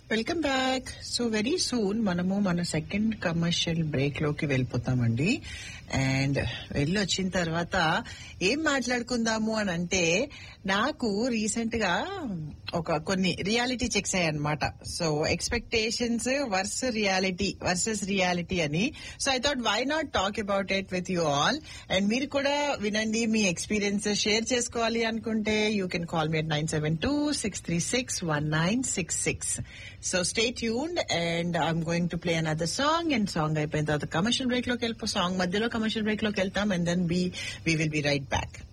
welcome back so very soon మనము మన second commercial break లోకి వెళ్ళిపోతామండి అండ్ వెళ్ళి వచ్చిన తర్వాత ఏం మాట్లాడుకుందాము అని అంటే నాకు రీసెంట్ గా ఒక కొన్ని రియాలిటీ చెక్స్ అయ్యాయన్నమాట so expectations versus reality versus reality అని so I thought why not talk about it with you all and మీరు కూడా వినండి మీ ఎక్స్పీరియన్స్ షేర్ చేసుకోవాలి అనుకుంటే you can call me at nine seven two six three six one nine six six so stay tuned and I'm going to play another song and song అయిపోయిన తర్వాత commercial break లోకి వెళ్ళిపో song మధ్యలో commercial break లోకి వెళ్తాం and then be we will be right back